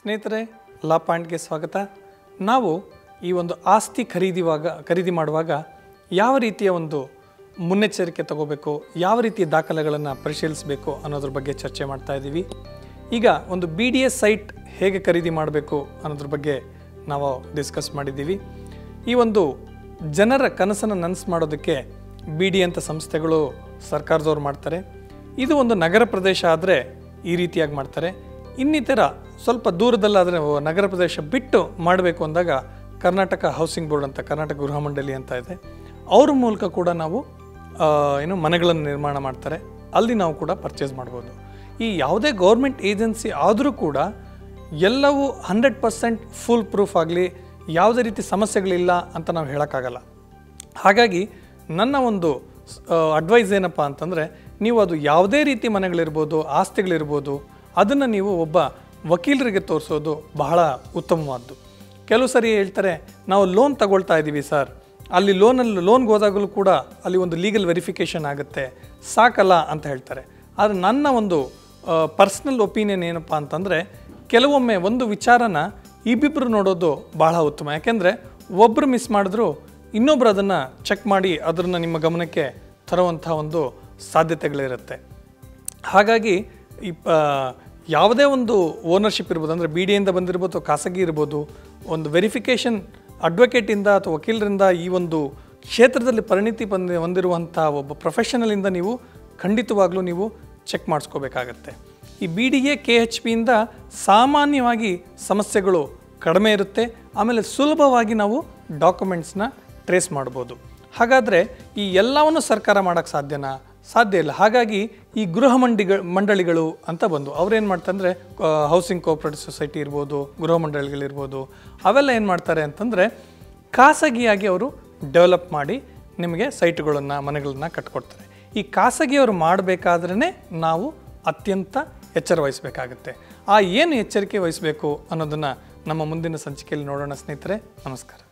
ಸ್ನೇಹಿತರೆ ಲಾ ಪಾಯಿಂಟ್ಗೆ ಸ್ವಾಗತ ನಾವು ಈ ಒಂದು ಆಸ್ತಿ ಖರೀದಿವಾಗ ಖರೀದಿ ಮಾಡುವಾಗ ಯಾವ ರೀತಿಯ ಒಂದು ಮುನ್ನೆಚ್ಚರಿಕೆ ತಗೋಬೇಕು ಯಾವ ರೀತಿಯ ದಾಖಲೆಗಳನ್ನು ಪರಿಶೀಲಿಸಬೇಕು ಅನ್ನೋದ್ರ ಬಗ್ಗೆ ಚರ್ಚೆ ಮಾಡ್ತಾ ಇದ್ದೀವಿ ಈಗ ಒಂದು ಬಿ ಡಿ ಎಸ್ ಸೈಟ್ ಹೇಗೆ ಖರೀದಿ ಮಾಡಬೇಕು ಅನ್ನೋದ್ರ ಬಗ್ಗೆ ನಾವು ಡಿಸ್ಕಸ್ ಮಾಡಿದ್ದೀವಿ ಈ ಒಂದು ಜನರ ಕನಸನ್ನು ನನಸು ಮಾಡೋದಕ್ಕೆ ಬಿ ಡಿ ಅಂತ ಸಂಸ್ಥೆಗಳು ಸರ್ಕಾರದವ್ರು ಮಾಡ್ತಾರೆ ಇದು ಒಂದು ನಗರ ಪ್ರದೇಶ ಆದರೆ ಈ ರೀತಿಯಾಗಿ ಮಾಡ್ತಾರೆ ಇನ್ನಿತರ ಸ್ವಲ್ಪ ದೂರದಲ್ಲಾದರೆ ನಗರ ಪ್ರದೇಶ ಬಿಟ್ಟು ಮಾಡಬೇಕು ಅಂದಾಗ ಕರ್ನಾಟಕ ಹೌಸಿಂಗ್ ಬೋರ್ಡ್ ಅಂತ ಕರ್ನಾಟಕ ಗೃಹ ಮಂಡಳಿ ಅಂತ ಇದೆ ಅವ್ರ ಮೂಲಕ ಕೂಡ ನಾವು ಆ, ಏನು ಮನೆಗಳನ್ನು ನಿರ್ಮಾಣ ಮಾಡ್ತಾರೆ ಅಲ್ಲಿ ನಾವು ಕೂಡ ಪರ್ಚೇಸ್ ಮಾಡ್ಬೋದು ಈ ಯಾವುದೇ ಗೌರ್ಮೆಂಟ್ ಏಜೆನ್ಸಿ ಆದರೂ ಕೂಡ ಎಲ್ಲವೂ ಹಂಡ್ರೆಡ್ ಪರ್ಸೆಂಟ್ ಫುಲ್ ಪ್ರೂಫ್ ಆಗಲಿ ಯಾವುದೇ ರೀತಿ ಸಮಸ್ಯೆಗಳಿಲ್ಲ ಅಂತ ನಾವು ಹೇಳೋಕ್ಕಾಗಲ್ಲ ಹಾಗಾಗಿ ನನ್ನ ಒಂದು ಅಡ್ವೈಸ್ ಏನಪ್ಪ ಅಂತಂದರೆ ನೀವು ಅದು ಯಾವುದೇ ರೀತಿ ಮನೆಗಳಿರ್ಬೋದು ಆಸ್ತಿಗಳಿರ್ಬೋದು ಅದನ್ನು ನೀವು ಒಬ್ಬ ವಕೀಲರಿಗೆ ತೋರಿಸೋದು ಬಹಳ ಉತ್ತಮವಾದ್ದು ಕೆಲವು ಸರಿ ಹೇಳ್ತಾರೆ ನಾವು ಲೋನ್ ತಗೊಳ್ತಾ ಇದ್ದೀವಿ ಸರ್ ಅಲ್ಲಿ ಲೋನಲ್ಲಿ ಲೋನ್ಗೆ ಹೋದಾಗಲೂ ಕೂಡ ಅಲ್ಲಿ ಒಂದು ಲೀಗಲ್ ವೆರಿಫಿಕೇಷನ್ ಆಗುತ್ತೆ ಸಾಕಲ್ಲ ಅಂತ ಹೇಳ್ತಾರೆ ಆದರೆ ನನ್ನ ಒಂದು ಪರ್ಸ್ನಲ್ ಒಪಿನಿಯನ್ ಏನಪ್ಪ ಅಂತಂದರೆ ಕೆಲವೊಮ್ಮೆ ಒಂದು ವಿಚಾರನ ಇಬ್ಬಿಬ್ಬರು ನೋಡೋದು ಬಹಳ ಉತ್ತಮ ಯಾಕೆಂದರೆ ಒಬ್ಬರು ಮಿಸ್ ಮಾಡಿದ್ರು ಇನ್ನೊಬ್ರು ಅದನ್ನು ಚೆಕ್ ಮಾಡಿ ಅದನ್ನು ನಿಮ್ಮ ಗಮನಕ್ಕೆ ತರುವಂಥ ಒಂದು ಸಾಧ್ಯತೆಗಳಿರುತ್ತೆ ಹಾಗಾಗಿ ಈ ಪ- ಯಾವುದೇ ಒಂದು ಓನರ್ಶಿಪ್ ಇರ್ಬೋದು ಅಂದರೆ ಬಿ ಡಿಯಿಂದ ಬಂದಿರ್ಬೋದು ಖಾಸಗಿ ಇರ್ಬೋದು ಒಂದು ವೆರಿಫಿಕೇಷನ್ ಅಡ್ವೊಕೇಟಿಂದ ಅಥವಾ ವಕೀಲರಿಂದ ಈ ಒಂದು ಕ್ಷೇತ್ರದಲ್ಲಿ ಪರಿಣಿತಿ ಬಂದು ಹೊಂದಿರುವಂಥ ಒಬ್ಬ ಪ್ರೊಫೆಷನಲಿಂದ ನೀವು ಖಂಡಿತವಾಗ್ಲೂ ನೀವು ಚೆಕ್ ಮಾಡಿಸ್ಕೋಬೇಕಾಗತ್ತೆ ಈ B D A K H ಪಿಯಿಂದ ಸಾಮಾನ್ಯವಾಗಿ ಸಮಸ್ಯೆಗಳು ಕಡಿಮೆ ಇರುತ್ತೆ ಆಮೇಲೆ ಸುಲಭವಾಗಿ ನಾವು ಡಾಕ್ಯುಮೆಂಟ್ಸ್ನ ಟ್ರೇಸ್ ಮಾಡ್ಬೋದು ಹಾಗಾದರೆ ಈ ಎಲ್ಲವನ್ನು ಸರ್ಕಾರ ಮಾಡೋಕ್ಕೆ ಸಾಧ್ಯನಾ ಸಾಧ್ಯ ಇಲ್ಲ ಹಾಗಾಗಿ ಈ ಗೃಹ ಮಂಡಿಗಳು ಮಂಡಳಿಗಳು ಅಂತ ಬಂದು ಅವ್ರೇನು ಮಾಡ್ತಾರೆ ಅಂದರೆ ಹೌಸಿಂಗ್ ಕೋಆಪರೇಟಿವ್ ಸೊಸೈಟಿ ಇರ್ಬೋದು ಗೃಹ ಮಂಡಳಿಗಳಿರ್ಬೋದು ಅವೆಲ್ಲ ಏನು ಮಾಡ್ತಾರೆ ಅಂತಂದರೆ ಖಾಸಗಿಯಾಗಿ ಅವರು ಡೆವಲಪ್ ಮಾಡಿ ನಿಮಗೆ ಸೈಟ್ಗಳನ್ನು ಮನೆಗಳನ್ನ ಕಟ್ಕೊಡ್ತಾರೆ ಈ ಖಾಸಗಿಯವರು ಮಾಡಬೇಕಾದ್ರೇ ನಾವು ಅತ್ಯಂತ ಎಚ್ಚರ ವಹಿಸಬೇಕಾಗುತ್ತೆ ಆ ಏನು ಎಚ್ಚರಿಕೆ ವಹಿಸಬೇಕು ಅನ್ನೋದನ್ನು ನಮ್ಮ ಮುಂದಿನ ಸಂಚಿಕೆಯಲ್ಲಿ ನೋಡೋಣ ಸ್ನೇಹಿತರೆ ನಮಸ್ಕಾರ